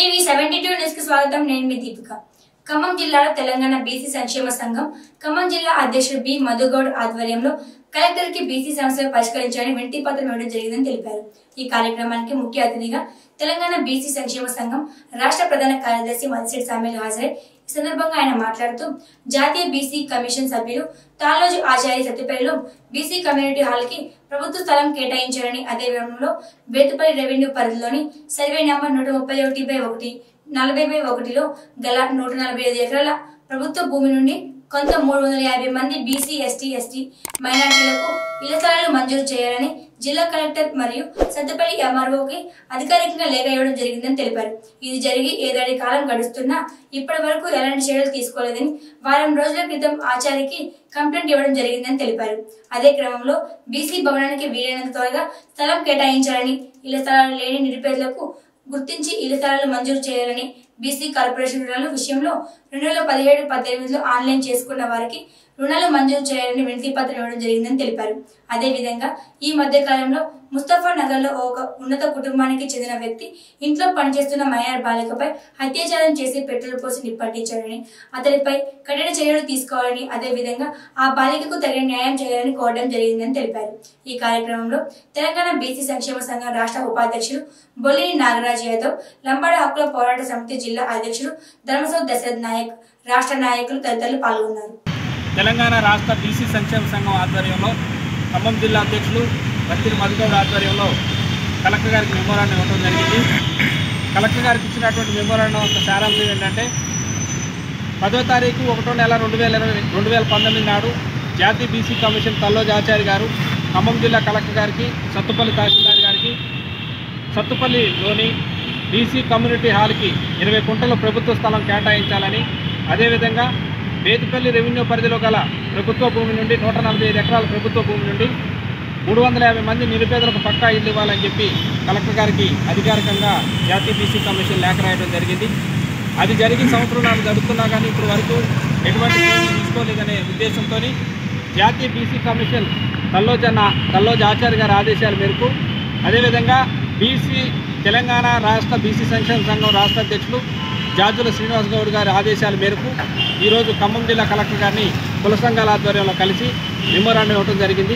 TV seventy two news కి స్వాగతం నేను మీ దీపిక ఖమ్మం జిల్లాలో తెలంగాణ బీసీ సంక్షేమ సంఘం ఖమ్మం జిల్లా అధ్యక్షుడు బి మధుగౌడ్ ఆధ్వర్యంలో కలెక్టర్ కి బీసీ సమస్యలు పరిష్కరించాలని వినతి పత్రం ఇవ్వడం జరిగిందని తెలిపారు ఈ కార్యక్రమానికి ముఖ్య అతిథిగా తెలంగాణ బీసీ సంక్షేమ సంఘం రాష్ట్ర ప్రధాన కార్యదర్శి మదిశెట్టి సామీల్ హాజరై ఈ సందర్భంగా ఆయన మాట్లాడుతూ జాతీయ బీసీ కమిషన్ సభ్యులు తాలోజు ఆచార్య సత్యపల్లిలో బీసీ కమ్యూనిటీ హాల్ కి ప్రభుత్వ స్థలం కేటాయించాలని అదే వివరంలో బేతుపల్లి రెవెన్యూ పరిధిలోని సర్వే నెంబర్ నూట ముప్పై ఒకటి బై ఒకటి నలభై బై ఒకటిలో గల నూట నలభై ఐదు ఎకరాల ప్రభుత్వ భూమి నుండి కొంత మూడు వందల యాభై మంది బీసీ ఎస్టీ ఎస్టీ మైనార్టీలకు ఇళ్ల స్థలాలు మంజూరు చేయాలని జిల్లా కలెక్టర్ మరియు సత్తుపల్లి ఎంఆర్ఓకి అధికారికంగా లేఖ ఇవ్వడం జరిగిందని తెలిపారు ఇది జరిగి ఏడాది కాలం గడుస్తున్నా ఇప్పటి వరకు ఎలాంటి చర్యలు తీసుకోలేదని వారం రోజుల క్రితం ఆచార్యకి కంప్లైంట్ ఇవ్వడం జరిగిందని తెలిపారు అదే క్రమంలో బీసీ భవనానికి వీలైనంత త్వరగా స్థలం కేటాయించాలని ఇళ్ల స్థలాలు లేని నిరుపేదలకు గుర్తించి ఇళ్ల స్థలాలు మంజూరు చేయాలని బీసీ కార్పొరేషన్ రుణాల విషయంలో రెండు వేల పదిహేడు పద్దెనిమిదిలో ఆన్లైన్ చేసుకున్న వారికి రుణాలు మంజూరు చేయాలని వినతి పత్రం ఇవ్వడం జరిగిందని తెలిపారు అదే విధంగా ఈ మధ్య కాలంలో ముస్తఫా నగర్ లో ఒక ఉన్నత కుటుంబానికి చెందిన వ్యక్తి ఇంట్లో పనిచేస్తున్న మైనర్ బాలికపై అత్యాచారం చేసి పెట్రోల్ పోసి నిప్పట్టించాడని అతడిపై కఠిన చర్యలు తీసుకోవాలని అదే విధంగా ఆ బాలికకు తగిన న్యాయం చేయాలని కోరడం జరిగిందని తెలిపారు ఈ కార్యక్రమంలో తెలంగాణ బీసీ సంక్షేమ సంఘం రాష్ట్ర ఉపాధ్యక్షులు బొల్లిని నాగరాజ్ యాదవ్ లంబాడ హక్కుల పోరాట సమితి జిల్లా అధ్యక్షుడు ధర్మసౌద్ దశరథ్ నాయక్ రాష్ట్ర నాయకులు తదితరులు పాల్గొన్నారు తెలంగాణ రాష్ట్ర బీసీ సంక్షేమ సంఘం ఆధ్వర్యంలో ఖమ్మం జిల్లా అధ్యక్షులు బత్తిరి మధుగౌడ్ ఆధ్వర్యంలో కలెక్టర్ గారికి మెమోరాండం ఇవ్వడం జరిగింది కలెక్టర్ గారికి ఇచ్చినటువంటి మెమోరాండం యొక్క సారాంశం ఏంటంటే పదో తారీఖు ఒకటో నెల రెండు వేల ఇరవై రెండు వేల పంతొమ్మిది నాడు జాతీయ బీసీ కమిషన్ తల్లోజ్ ఆచార్య గారు ఖమ్మం జిల్లా కలెక్టర్ గారికి సత్తుపల్లి తహసీల్దార్ గారికి సత్తుపల్లిలోని బీసీ కమ్యూనిటీ హాల్కి ఇరవై కుంటల ప్రభుత్వ స్థలం కేటాయించాలని అదేవిధంగా బేతిపల్లి రెవెన్యూ పరిధిలో గల ప్రభుత్వ భూమి నుండి నూట నలభై ఐదు ఎకరాల ప్రభుత్వ భూమి నుండి మూడు వందల యాభై మంది నిరుపేదలకు పక్కా ఇల్లు ఇవ్వాలని చెప్పి కలెక్టర్ గారికి అధికారికంగా జాతీయ బీసీ కమిషన్ లేఖ రాయడం జరిగింది అది జరిగి సంవత్సరాలు జరుగుతున్నా కానీ ఇప్పుడు వరకు ఎటువంటి చర్యలు తీసుకోలేదనే ఉద్దేశంతో జాతీయ బీసీ కమిషన్ తల్లోజన తల్లోజ ఆచార్య గారి ఆదేశాల మేరకు అదేవిధంగా బీసీ తెలంగాణ రాష్ట్ర బీసీ సంక్షేమ సంఘం రాష్ట్ర అధ్యక్షులు జాజుల శ్రీనివాస్ గౌడ్ గారి ఆదేశాల మేరకు ఈరోజు ఖమ్మం జిల్లా కలెక్టర్ గారిని కుల సంఘాల ఆధ్వర్యంలో కలిసి మెమోరాండం ఇవ్వడం జరిగింది